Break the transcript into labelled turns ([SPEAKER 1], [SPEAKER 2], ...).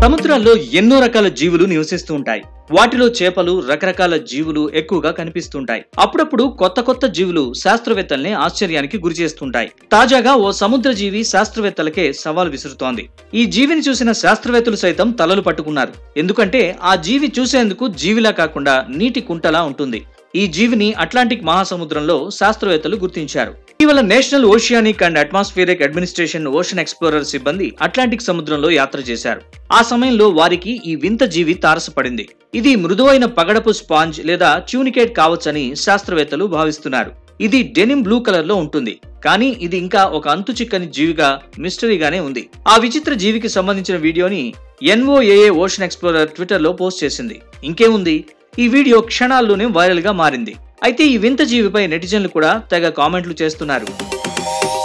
[SPEAKER 1] సముద్రాల్లో ఎన్నో రకాల జీవులు నివసిస్తూ ఉంటాయి వాటిలో చేపలు రకరకాల జీవులు ఎక్కువగా కనిపిస్తుంటాయి అప్పుడప్పుడు కొత్త కొత్త జీవులు శాస్త్రవేత్తల్ని ఆశ్చర్యానికి గురి చేస్తుంటాయి తాజాగా ఓ సముద్ర జీవి శాస్త్రవేత్తలకే సవాల్ విసురుతోంది ఈ జీవిని చూసిన శాస్త్రవేత్తలు సైతం తలలు పట్టుకున్నారు ఎందుకంటే ఆ జీవి చూసేందుకు జీవిలా కాకుండా నీటి కుంటలా ఉంటుంది ఈ జీవిని అట్లాంటిక్ మహాసముద్రంలో శాస్త్రవేత్తలు గుర్తించారు ఇటీవల national oceanic and atmospheric administration ocean explorer సిబ్బంది అట్లాంటిక్ సముద్రంలో యాత్ర చేశారు ఆ సమయంలో వారికి ఈ వింత జీవి తారసపడింది ఇది మృదువైన పగడపు స్పాంజ్ లేదా ట్యూనికేట్ కావచ్చని శాస్త్రవేత్తలు భావిస్తున్నారు ఇది డెనిమ్ బ్లూ కలర్ లో ఉంటుంది కానీ ఇది ఇంకా ఒక అంతు చిక్కని జీవిగా మిస్టరీగానే ఉంది ఆ విచిత్ర జీవికి సంబంధించిన వీడియోని ఎన్ఓఏఏ ఓషన్ ఎక్స్ప్లోరర్ ట్విట్టర్ లో పోస్ట్ చేసింది ఇంకేముంది ఈ వీడియో క్షణాల్లోనే వైరల్ గా మారింది అయితే ఈ వింత జీవిపై నెటిజన్లు కూడా తెగ కామెంట్లు చేస్తున్నారు